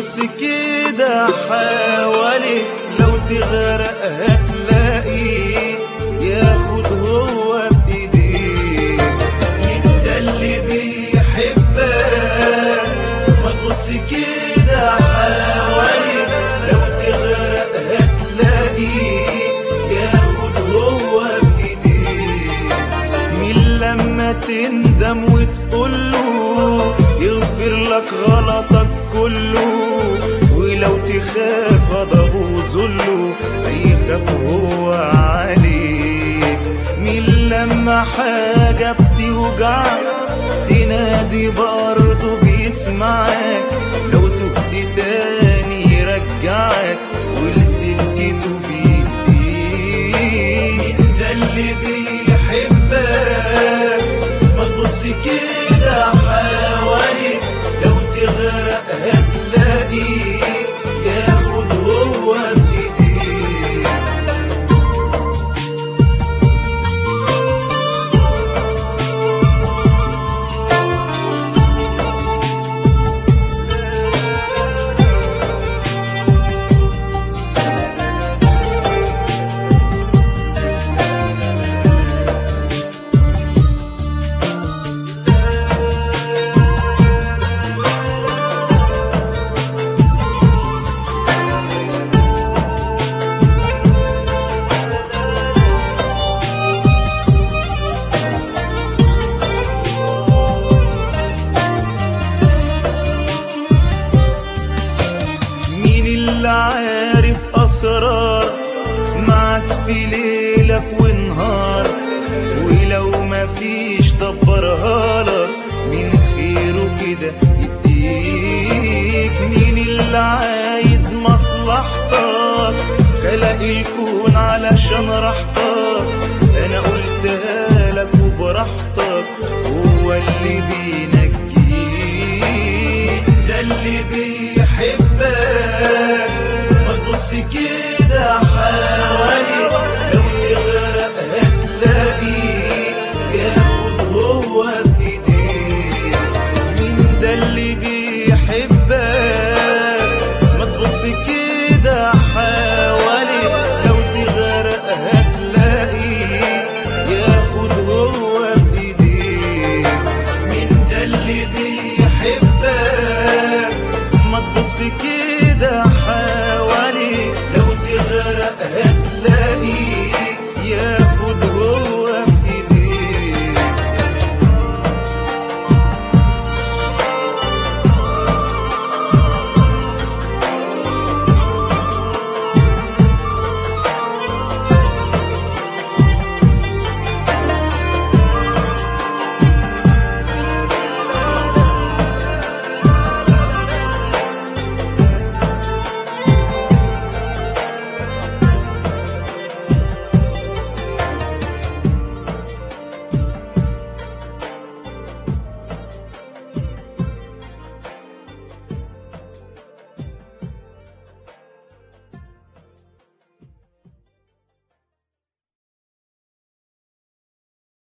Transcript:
تبص كده حواليك لو تغرق هتلاقيه ياخد هو بايديه انت اللي بيحبك ما تبص كده حواليك لو تغرق هتلاقيه ياخد هو بايديه مين لما تندم وتقوله يغفر لك غلطك كله ولو تخاف غضبه وذله هيخاف هو عليك مين لما حاجة بتوجعك تنادي برضه بيسمعك لو تهت تاني يرجعك ولسلكته بيهديك انت اللي بيحبك ما تبص كده حواليك لو تغرق هتلاقيه ياخد هو بايديك مين اللي عارف اسرار معك في ليلك ونهار ولو ما فيش دبرها لك من خيره كده يديك مين اللي عايز مصلحتك خلق الكون علشان راحتك انا قلتها لك وبراحتك هو اللي بينجيك ده اللي بيحبك ما تبص كده حواليك لو تغرق هتلاقيه ياخد هو بايديك مين ده اللي بيحبك ما تبص كده حواليك لو تغرق هتلاقيه ياخد هو بايديك مين ده اللي بيحبك ما تبص كده حواليك لو تغرق